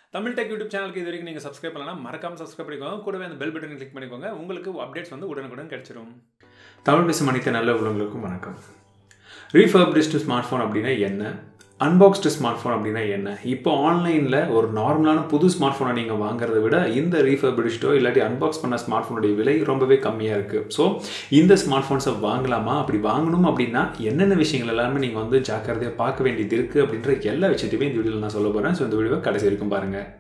Tamil tech YouTube சேனலுக்கு இது வரைக்கும் நீங்கள் சப்ஸ்கிரைப் பண்ணலாம் மறக்காம சப்ஸ்கிரைப் பண்ணிக்கோங்க கூடவே அந்த பெல் பட்டனை கிளிக் பண்ணிக்கோங்க உங்களுக்கு அப்டேட்ஸ் வந்து உடனுக்குடன் கிடைச்சிரும் தமிழ் பேசும் அனைத்து நல்ல உள்ளவங்களுக்கும் வணக்கம் ரீஃபர்பிஷ்டு ஸ்மார்ட் ஃபோன் அப்படின்னா என்ன அன்பாக்ஸ்டு ஸ்மார்ட் ஃபோன் அப்படின்னா என்ன இப்போ ஆன்லைனில் ஒரு நார்மலான புது ஸ்மார்ட் ஃபோனை நீங்கள் வாங்குறதை விட இந்த ரீஃபர்பிஷ்டோ இல்லாட்டி அன்பாக்ஸ் பண்ண ஸ்மார்ட் ஃபோனுடைய விலை ரொம்பவே கம்மியாக இருக்குது ஸோ இந்த ஸ்மார்ட் ஃபோன்ஸை வாங்கலாமா அப்படி வாங்கணும் அப்படின்னா என்னென்ன விஷயங்கள் எல்லாமே நீங்கள் வந்து ஜாக்கிரதையாக பார்க்க வேண்டியது இருக்குது அப்படின்ற எல்லா விஷயத்தையுமே இந்த வீடியோவில் நான் சொல்ல போகிறேன் ஸோ இந்த வீடியோவை கடைசி வரைக்கும் பாருங்கள்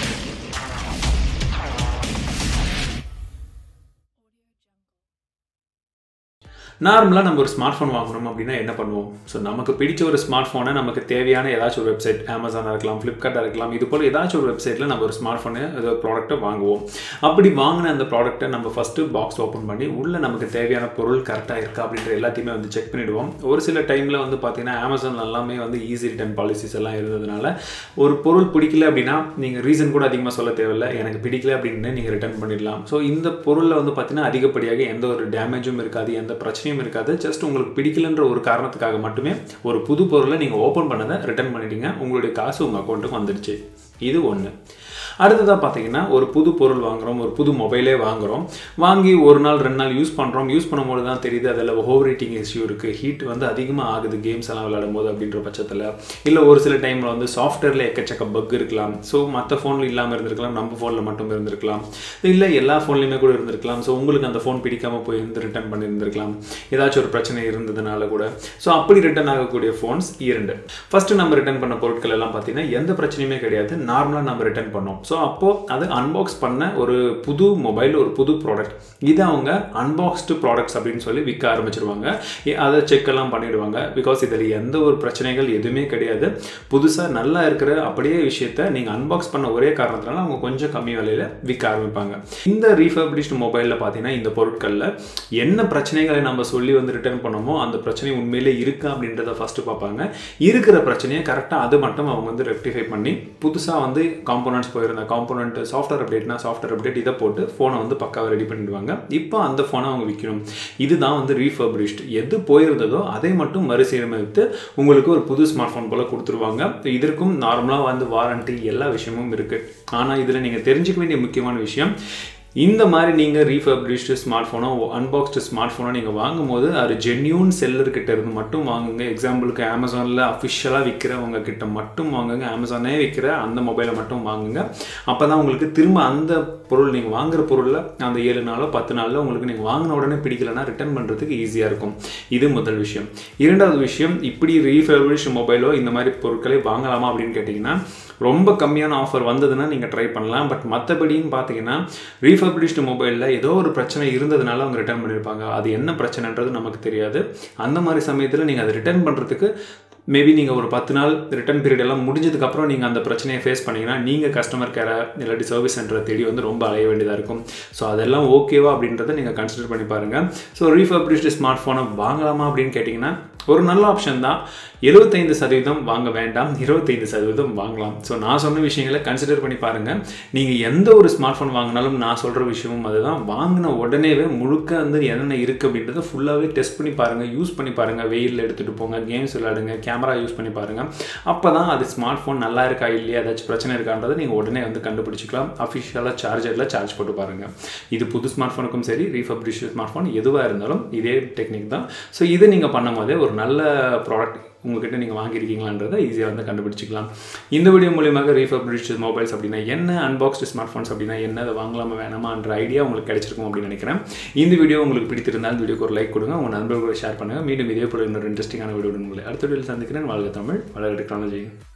நார்மலாக நம்ம ஒரு ஸ்மார்ட் ஃபோன் வாங்கணும் அப்படின்னா என்ன பண்ணுவோம் ஸோ நமக்கு பிடிச்ச ஒரு ஸ்மார்ட் ஃபோனை நமக்கு தேவையான ஏதாச்சும் ஒரு வெப்சைட் அமேசானாக இருக்கலாம் ஃப்ளிப்கார்ட்டாக இருக்கலாம் இது போல் ஏதாச்சும் ஒரு வெப்சைட்டில் நம்ம ஒரு ஸ்மார்ட் ஃபோனு ஒரு ப்ராடக்ட்டை வாங்குவோம் அப்படி வாங்கின அந்த ப்ராடக்ட்டை நம்ம ஃபஸ்ட்டு பாக்ஸ் ஓப்பன் பண்ணி உள்ளே நமக்கு தேவையான பொருள் கரெக்டாக இருக்கா அப்படின்ற எல்லாத்தையுமே வந்து செக் பண்ணிவிடுவோம் ஒரு சில டைமில் வந்து பார்த்தீங்கன்னா அமேசான் எல்லாமே வந்து ஈஸி ரிட்டர்ன் பாலிசிஸ் எல்லாம் இருந்ததுனால ஒரு பொருள் பிடிக்கல அப்படின்னா நீங்கள் ரீசன் கூட அதிகமாக சொல்ல தேவையில்லை எனக்கு பிடிக்கல அப்படின்னு நீங்கள் ரிட்டர்ன் பண்ணிடலாம் ஸோ இந்த பொருளில் வந்து பார்த்தீங்கன்னா அதிகப்படியாக எந்த ஒரு டேமேஜும் இருக்காது எந்த பிரச்சனையும் பிரச்சனையும் இருக்காது ஜஸ்ட் உங்களுக்கு பிடிக்கலன்ற ஒரு காரணத்துக்காக மட்டுமே ஒரு புது பொருளை நீங்கள் ஓப்பன் பண்ணதை ரிட்டர்ன் பண்ணிட்டீங்க உங்களுடைய காசு உங்கள் அக்கௌண்ட்டுக்கு வந்துடுச்சு இது ஒன்று அடுத்ததாக பார்த்தீங்கன்னா ஒரு புது பொருள் வாங்குகிறோம் ஒரு புது மொபைலே வாங்குகிறோம் வாங்கி ஒரு நாள் ரெண்டு நாள் யூஸ் பண்ணுறோம் யூஸ் பண்ணும்போது தான் தெரியுது அதில் ஓவர் ஹீட்டிங் இஷ்யூ இருக்குது ஹீட் வந்து அதிகமாக ஆகுது கேம்ஸ் எல்லாம் விளையாடும் போது அப்படின்ற பட்சத்தில் இல்லை ஒரு சில டைமில் வந்து சாஃப்ட்வேரில் எக்கச்சக்க பக் இருக்கலாம் ஸோ மற்ற ஃபோனில் இல்லாமல் இருந்திருக்கலாம் நம்ம ஃபோனில் மட்டும் இருந்திருக்கலாம் இல்லை எல்லா ஃபோன்லையுமே கூட இருந்திருக்கலாம் ஸோ உங்களுக்கு அந்த ஃபோன் பிடிக்காமல் போய் இருந்து ரிட்டர்ன் பண்ணியிருந்திருக்கலாம் ஏதாச்சும் ஒரு பிரச்சனை இருந்ததுனால கூட ஸோ அப்படி ரிட்டர்ன் ஆகக்கூடிய ஃபோன்ஸ் இரண்டு ஃபஸ்ட்டு நம்ம ரிட்டர்ன் பண்ண பொருட்கள் எல்லாம் பார்த்தீங்கன்னா எந்த பிரச்சனையுமே கிடையாது நார்மலாக நம்ம ரிட்டர்ன் பண்ணோம் ஸோ அப்போது அது அன்பாக்ஸ் பண்ண ஒரு புது மொபைல் ஒரு புது ப்ராடக்ட் இதை அவங்க அன்பாக்ஸ்டு ப்ராடக்ட்ஸ் அப்படின்னு சொல்லி விற்க ஆரம்பிச்சிருவாங்க அதை செக் எல்லாம் பண்ணிடுவாங்க பிகாஸ் இதில் எந்த ஒரு பிரச்சனைகள் எதுவுமே கிடையாது புதுசாக நல்லா இருக்கிற அப்படியே விஷயத்த நீங்கள் அன்பாக்ஸ் பண்ண ஒரே காரணத்தினால அவங்க கொஞ்சம் கம்மி விலையில் விற்க ஆரம்பிப்பாங்க இந்த ரீஃபர்பிஷ்டு மொபைலில் பார்த்தீங்கன்னா இந்த பொருட்களில் என்ன பிரச்சனைகளை நம்ம சொல்லி வந்து ரிட்டர்ன் பண்ணோமோ அந்த பிரச்சனை உண்மையிலே இருக்கா அப்படின்றத ஃபஸ்ட்டு பார்ப்பாங்க இருக்கிற பிரச்சனையை கரெக்டாக அது மட்டும் அவங்க வந்து ரெக்டிஃபை பண்ணி புதுசாக வந்து காம்போனன்ட்ஸ் போயிருந்த காம்போனன்ட் சாஃப்ட்வேர் அப்டேட்னா சாஃப்ட்வேர் அப்டேட் இதை போட்டு ஃபோனை வந்து பக்காவாக ரெடி பண்ணிடுவாங்க இப்போ அந்த ஃபோனை அவங்க விற்கணும் இதுதான் வந்து ரீஃபர்பிஷ்ட் எது போயிருந்ததோ அதை மட்டும் மறுசீரமைத்து உங்களுக்கு ஒரு புது ஸ்மார்ட் ஃபோன் போல் கொடுத்துருவாங்க இதற்கும் நார்மலாக வந்து வாரண்ட்டி எல்லா விஷயமும் இருக்குது ஆனால் இதில் நீங்கள் தெரிஞ்சுக்க வேண்டிய முக்கியமான விஷயம் இந்த மாதிரி நீங்கள் ரீஃபர்பிஷ்டு ஸ்மார்ட் ஃபோனோ அன்பாக்ஸ்டு ஸ்மார்ட் ஃபோனோ நீங்கள் வாங்கும் போது அது ஜென்யூன் செல்லர்கிட்ட இருந்து மட்டும் வாங்குங்க எக்ஸாம்பிளுக்கு அமேசானில் அஃபிஷியலாக விற்கிறவங்க கிட்ட மட்டும் வாங்குங்க அமேசானே விற்கிற அந்த மொபைலை மட்டும் வாங்குங்க அப்போ தான் உங்களுக்கு திரும்ப அந்த பொருள் நீங்கள் வாங்குற பொருளில் அந்த ஏழு நாளோ பத்து நாளில் உங்களுக்கு நீங்கள் வாங்கின உடனே பிடிக்கலன்னா ரிட்டர்ன் பண்ணுறதுக்கு ஈஸியாக இருக்கும் இது முதல் விஷயம் இரண்டாவது விஷயம் இப்படி ரீஃபர்பிஷ்டு மொபைலோ இந்த மாதிரி பொருட்களை வாங்கலாமா அப்படின்னு கேட்டிங்கன்னா ரொம்ப கம்மியான ஆஃபர் வந்ததுன்னா நீங்கள் ட்ரை பண்ணலாம் பட் மற்றபடின்னு பார்த்தீங்கன்னா ரீஃபர்பிஷ்டு மொபைலில் ஏதோ ஒரு பிரச்சனை இருந்ததுனால அவங்க ரிட்டர்ன் பண்ணியிருப்பாங்க அது என்ன பிரச்சனைன்றது நமக்கு தெரியாது அந்த மாதிரி சமயத்தில் நீங்கள் அதை ரிட்டர்ன் பண்ணுறதுக்கு மேபி நீங்கள் ஒரு பத்து நாள் ரிட்டர்ன் பீரியட் எல்லாம் முடிஞ்சதுக்கப்புறம் நீங்கள் அந்த பிரச்சனையை ஃபேஸ் பண்ணிங்கன்னா நீங்கள் கஸ்டமர் கேரை இல்லாட்டி சர்வீஸ் சென்டரை தேடி வந்து ரொம்ப அலைய வேண்டியதாக இருக்கும் ஸோ அதெல்லாம் ஓகேவா அப்படின்றத நீங்கள் கன்சிடர் பண்ணி பாருங்கள் ஸோ ரீஃபர்பிஷ்டு ஸ்மார்ட் ஃபோனை வாங்கலாமா அப்படின்னு கேட்டிங்கன்னா ஒரு நல்ல ஆப்ஷன் தான் எழுபத்தைந்து சதவீதம் வாங்க வேண்டாம் இருபத்தைந்து சதவீதம் வாங்கலாம் ஸோ நான் சொன்ன விஷயங்களை கன்சிடர் பண்ணி பாருங்கள் நீங்கள் எந்த ஒரு ஸ்மார்ட் ஃபோன் வாங்கினாலும் நான் சொல்கிற விஷயமும் அதுதான் வாங்கின உடனேவே முழுக்க வந்து என்னென்ன இருக்குது அப்படின்றத ஃபுல்லாகவே டெஸ்ட் பண்ணி பாருங்கள் யூஸ் பண்ணி பாருங்கள் வெயிலில் எடுத்துகிட்டு போங்க கேம்ஸ் விளையாடுங்க கேமரா யூஸ் பண்ணி பாருங்கள் அப்போ தான் அது ஸ்மார்ட் ஃபோன் நல்லா இருக்கா இல்லையா ஏதாச்சும் பிரச்சனை இருக்கான்றதை நீங்கள் உடனே வந்து கண்டுபிடிச்சிக்கலாம் அஃபிஷியலாக சார்ஜரில் சார்ஜ் போட்டு பாருங்கள் இது புது ஸ்மார்ட் ஃபோனுக்கும் சரி ரீஃபப்ரிஷ் ஸ்மார்ட் ஃபோன் எதுவாக இருந்தாலும் இதே டெக்னிக் தான் ஸோ இதை நீங்கள் பண்ணும் போதே ஒரு நல்ல ப்ராடக்ட் உங்ககிட்ட நீங்கள் வாங்கியிருக்கீங்களான்றதை ஈஸியாக வந்து கண்டுபிடிச்சிக்கலாம் இந்த வீடியோ மூலியமாக ரீஃபர்பிஷ்டு மொபைல்ஸ் அப்படின்னா என்ன அன்பாக்ஸ்டு ஸ்மார்ட் ஃபோன்ஸ் அப்படின்னா என்ன அதை வாங்கலாமா வேணாமான்ற ஐடியா உங்களுக்கு கிடைச்சிருக்கும் அப்படின்னு நினைக்கிறேன் இந்த வீடியோ உங்களுக்கு பிடித்திருந்தால் வீடியோக்கு ஒரு லைக் கொடுங்க உங்கள் நண்பர்களோட ஷேர் பண்ணுங்கள் மீண்டும் இதே போல இன்னொரு இன்ட்ரெஸ்டிங்கான வீடியோ உங்களை அடுத்த வீடியோவில் சந்திக்கிறேன் வாழ்க தமிழ் வளர டெக்னாலஜி